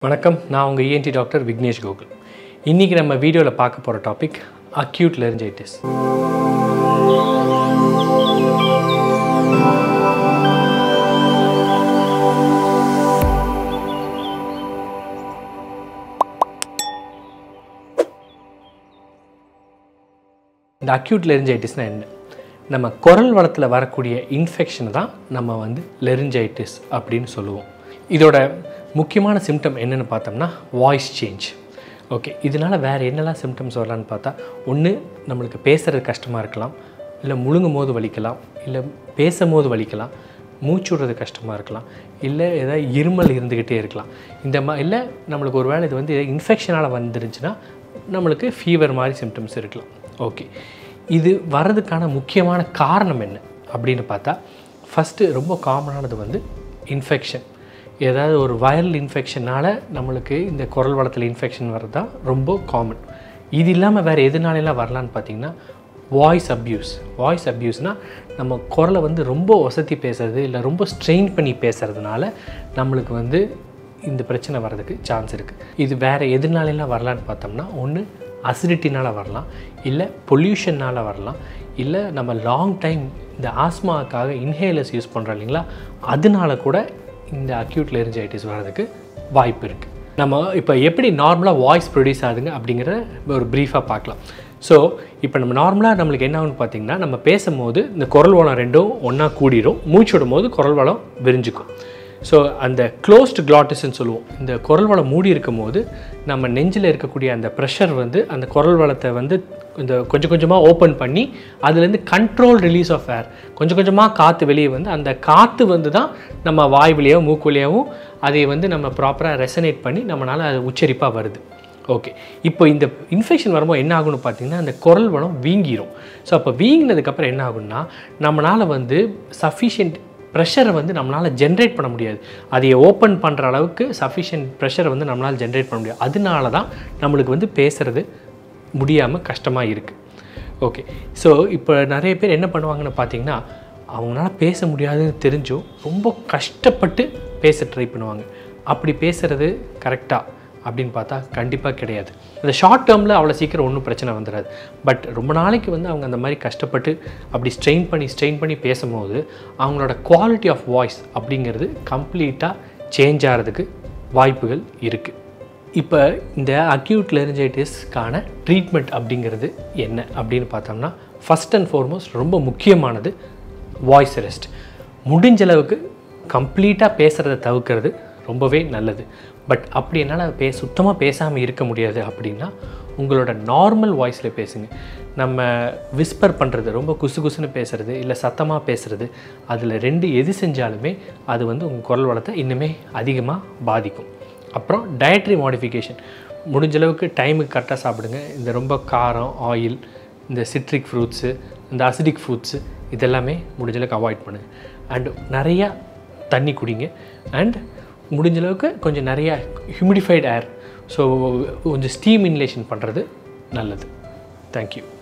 வணக்கம் நான் உங்கள் இஎன்டி டாக்டர் விக்னேஷ் கோகுல் இன்றைக்கி நம்ம வீடியோவில் பார்க்க போகிற டாபிக் அக்யூட் லெரிஞ்சைட்டிஸ் இந்த அக்யூட் லெரிஞ்சைட்டிஸ்னால் என்ன நம்ம குரல் வளத்தில் வரக்கூடிய இன்ஃபெக்ஷன் தான் நம்ம வந்து லெரிஞ்சைட்டிஸ் அப்படின்னு சொல்லுவோம் இதோட முக்கியமான சிம்டம் என்னென்னு பார்த்தோம்னா வாய்ஸ் சேஞ்ச் ஓகே இதனால் வேறு என்னெல்லாம் சிம்டம்ஸ் வரலான்னு பார்த்தா ஒன்று நம்மளுக்கு பேசுகிறது கஷ்டமாக இருக்கலாம் இல்லை முழுங்கும் போது வலிக்கலாம் இல்லை பேசும்போது வலிக்கலாம் மூச்சு விடுறது கஷ்டமாக இருக்கலாம் இல்லை ஏதாவது இருமல் இருந்துக்கிட்டே இருக்கலாம் இந்த மா இல்லை நம்மளுக்கு ஒரு வேளை இது வந்து இன்ஃபெக்ஷனால் வந்துருந்துச்சுன்னா நம்மளுக்கு ஃபீவர் மாதிரி சிம்டம்ஸ் இருக்கலாம் ஓகே இது வர்றதுக்கான முக்கியமான காரணம் என்ன அப்படின்னு பார்த்தா ஃபஸ்ட்டு ரொம்ப காமனானது வந்து இன்ஃபெக்ஷன் ஏதாவது ஒரு வைரல் இன்ஃபெக்ஷனால் நம்மளுக்கு இந்த குரல் வளத்தில் இன்ஃபெக்ஷன் வர்றது தான் ரொம்ப காமன் இது இல்லாமல் வேறு எதுனாலலாம் வரலான்னு பார்த்தீங்கன்னா வாய்ஸ் அப்யூஸ் வாய்ஸ் அப்யூஸ்னால் நம்ம குரலை வந்து ரொம்ப வசதி பேசுறது இல்லை ரொம்ப ஸ்ட்ரெயின் பண்ணி பேசுகிறதுனால நம்மளுக்கு வந்து இந்த பிரச்சனை வர்றதுக்கு சான்ஸ் இருக்குது இது வேறு எதுனாலலாம் வரலான்னு பார்த்தோம்னா ஒன்று அசிடிட்டினால் வரலாம் இல்லை பொல்யூஷன்னால் வரலாம் இல்லை நம்ம லாங் டைம் இந்த ஆஸ்மாவுக்காக இன்ஹேலர்ஸ் யூஸ் பண்ணுறோம் இல்லைங்களா அதனால கூட இந்த அக்யூட் லெரிஞ்சைட்டிஸ் வர்றதுக்கு வாய்ப்பு இருக்குது நம்ம இப்போ எப்படி நார்மலாக வாய்ஸ் ப்ரொடியூஸ் ஆகுதுங்க அப்படிங்கிற ஒரு ப்ரீஃபாக பார்க்கலாம் ஸோ இப்போ நம்ம நார்மலாக நம்மளுக்கு என்ன ஆகுன்னு பார்த்தீங்கன்னா நம்ம பேசும்போது இந்த குரல் வளம் ரெண்டும் ஒன்றா கூடிரும் மூச்சு விடும் போது குரல் வளம் விரிஞ்சுக்கும் ஸோ அந்த க்ளோஸ்டு கிளாட்டிஸ்ன்னு சொல்லுவோம் இந்த குரல் வளம் மூடி இருக்கும் போது நம்ம நெஞ்சில் இருக்கக்கூடிய அந்த ப்ரெஷர் வந்து அந்த குரல் வளத்தை வந்து இந்த கொஞ்சம் கொஞ்சமாக ஓப்பன் பண்ணி அதுலேருந்து கண்ட்ரோல் ரிலீஸ் ஆஃப் ஏர் கொஞ்சம் கொஞ்சமாக காற்று வெளியே வந்து அந்த காற்று வந்து தான் நம்ம வாய் வழியாகவும் மூக்கு வழியாகவும் அதை வந்து நம்ம ப்ராப்பராக ரெசனேட் பண்ணி நம்மளால் அது உச்சரிப்பாக வருது ஓகே இப்போ இந்த இன்ஃபெக்ஷன் வரும்போது என்ன ஆகும்னு பார்த்தீங்கன்னா அந்த குரல் வளம் வீங்கிரும் ஸோ அப்போ வீங்கினதுக்கப்புறம் என்ன ஆகும்னா நம்மளால் வந்து சஃபிஷியன்ட் ப்ரெஷரை வந்து நம்மளால் ஜென்ரேட் பண்ண முடியாது அதை ஓப்பன் பண்ணுற அளவுக்கு சஃபிஷியன்ட் ப்ரெஷரை வந்து நம்மளால் ஜென்ரேட் பண்ண முடியாது அதனால தான் நம்மளுக்கு வந்து பேசுகிறது முடியாமல் கஷ்டமாக இருக்குது ஓகே ஸோ இப்போ நிறைய பேர் என்ன பண்ணுவாங்கன்னு பார்த்தீங்கன்னா அவங்களால பேச முடியாதுன்னு தெரிஞ்சும் ரொம்ப கஷ்டப்பட்டு பேச ட்ரை பண்ணுவாங்க அப்படி பேசுகிறது கரெக்டாக அப்படின்னு பார்த்தா கண்டிப்பாக கிடையாது அந்த ஷார்ட் டேர்மில் அவ்வளோ சீக்கிரம் ஒன்றும் பிரச்சனை வந்துடாது பட் ரொம்ப நாளைக்கு வந்து அவங்க அந்த மாதிரி கஷ்டப்பட்டு அப்படி ஸ்ட்ரெயின் பண்ணி ஸ்ட்ரெயின் பண்ணி பேசும்போது அவங்களோட குவாலிட்டி ஆஃப் வாய்ஸ் அப்படிங்கிறது கம்ப்ளீட்டாக சேஞ்ச் ஆகிறதுக்கு வாய்ப்புகள் இருக்குது இப்போ இந்த அக்யூட் லெரிஞ்சைட்டிஸ்க்கான ட்ரீட்மெண்ட் அப்படிங்கிறது என்ன அப்படின்னு பார்த்தோம்னா ஃபஸ்ட் அண்ட் ஃபார்மோஸ்ட் ரொம்ப முக்கியமானது வாய்ஸ் ரெஸ்ட் முடிஞ்ச அளவுக்கு கம்ப்ளீட்டாக பேசுகிறத தவிர்க்கிறது ரொம்பவே நல்லது பட் அப்படி என்னால் பே சுத்தமாக பேசாமல் இருக்க முடியாது அப்படின்னா உங்களோட நார்மல் வாய்ஸில் பேசுங்க நம்ம விஸ்பர் பண்ணுறது ரொம்ப குசு குசுன்னு பேசுகிறது இல்லை சத்தமாக பேசுகிறது அதில் ரெண்டு எது செஞ்சாலுமே அது வந்து உங்கள் குரல் வளத்தை இன்னுமே அதிகமாக பாதிக்கும் அப்புறம் டயட்ரி மாடிஃபிகேஷன் முடிஞ்ச அளவுக்கு டைமுக்கு கரெக்டாக சாப்பிடுங்க இந்த ரொம்ப காரம் ஆயில் இந்த சிட்ரிக் ஃப்ரூட்ஸு இந்த அசிடிக் ஃப்ரூட்ஸு இதெல்லாமே முடிஞ்ச அளவுக்கு அவாய்ட் பண்ணுங்கள் அண்ட் நிறையா தண்ணி குடிங்க அண்ட் முடிஞ்ச அளவுக்கு கொஞ்சம் நிறையா ஹியூமிடிஃபைடு ஏர் ஸோ கொஞ்சம் ஸ்டீம் இன்லேஷன் பண்ணுறது நல்லது தேங்க்யூ